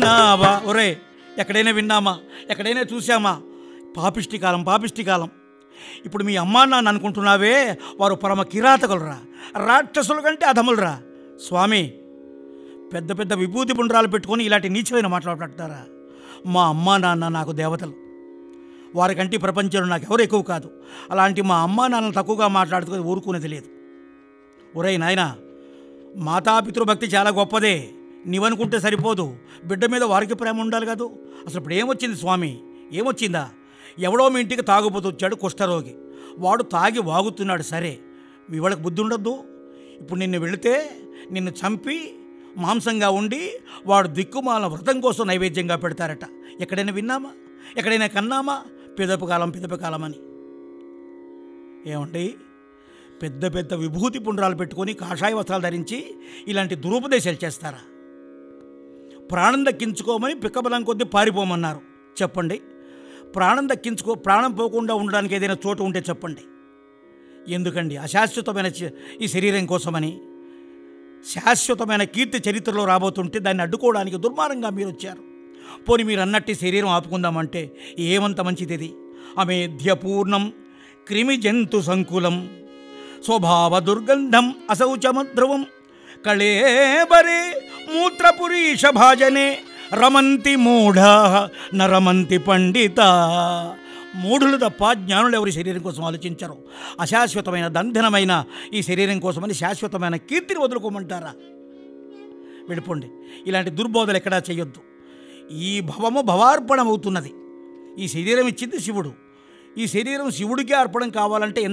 విన్నావా ఒరే ఎక్కడైనా విన్నామా ఎక్కడైనా చూసామా పాపిష్టి కాలం పాపిష్టి కాలం ఇప్పుడు మీ అమ్మా నాన్న అనుకుంటున్నావే వారు పరమ కిరాతకులరా రాక్షసుల కంటే అధములరా స్వామి పెద్ద పెద్ద విభూతి పుండ్రాలు పెట్టుకొని ఇలాంటి నీచమైన మాట్లాడుతారా మా అమ్మా నాన్న నాకు దేవతలు వారికంటే ఈ ప్రపంచంలో నాకు ఎవరు ఎక్కువ కాదు అలాంటి మా అమ్మా నాన్నలు తక్కువగా మాట్లాడుతూ ఊరుకునేది లేదు ఒరేయ్ నాయనా మాతాపితృభక్తి చాలా గొప్పదే నీవనుకుంటే సరిపోదు బిడ్డ మీద వారికి ప్రేమ ఉండాలి కాదు అసలు ఇప్పుడు ఏమొచ్చింది స్వామి ఏమొచ్చిందా ఎవడో మీ ఇంటికి తాగుపోతూ వచ్చాడు కుష్ఠరోగి వాడు తాగి వాగుతున్నాడు సరే మీ వాళ్ళకి బుద్ధి ఉండొద్దు ఇప్పుడు నిన్ను వెళితే నిన్ను చంపి మాంసంగా ఉండి వాడు దిక్కుమాల వ్రతం కోసం నైవేద్యంగా పెడతారట ఎక్కడైనా విన్నామా ఎక్కడైనా కన్నామా పిదపు కాలం పిదపు కాలం అని ఏమండి పెద్ద పెద్ద విభూతి పుండ్రాలు పెట్టుకొని కాషాయ వస్త్రాలు ధరించి ఇలాంటి దురుపదేశాలు చేస్తారా ప్రాణం దక్కించుకోమని పిక్కబలం కొద్దీ పారిపోమన్నారు చెప్పండి ప్రాణం దక్కించుకో ప్రాణం పోకుండా ఉండడానికి ఏదైనా చోటు ఉంటే చెప్పండి ఎందుకండి అశాశ్వతమైన చ- ఈ శరీరం కోసమని శాశ్వతమైన కీర్తి చరిత్రలో రాబోతుంటే దాన్ని అడ్డుకోవడానికి దుర్మార్గంగా మీరు వచ్చారు పోని మీరు అన్నట్టు ఈ శరీరం ఆపుకుందామంటే ఏమంత మంచిది ఇది అమేధ్యపూర్ణం క్రిమి జంతు సంకులం స్వభావ దుర్గంధం అశౌచమధ్రువం కళేబరే మూత్రపురీష భాజనే రమంతి మూఢా నరమంతి పండిత మూఢులు తప్ప జ్ఞానులు ఎవరి శరీరం కోసం ఆలోచించరు అశాశ్వతమైన దంధనమైన ఈ శరీరం కోసమని శాశ్వతమైన కీర్తిని వదులుకోమంటారా వెళ్ళిపోండి ఇలాంటి దుర్బోధలు ఎక్కడా చేయొద్దు ఈ భవము భవార్పణం అవుతున్నది ఈ శరీరం ఇచ్చింది శివుడు ఈ శరీరం శివుడికే అర్పణం కావాలంటే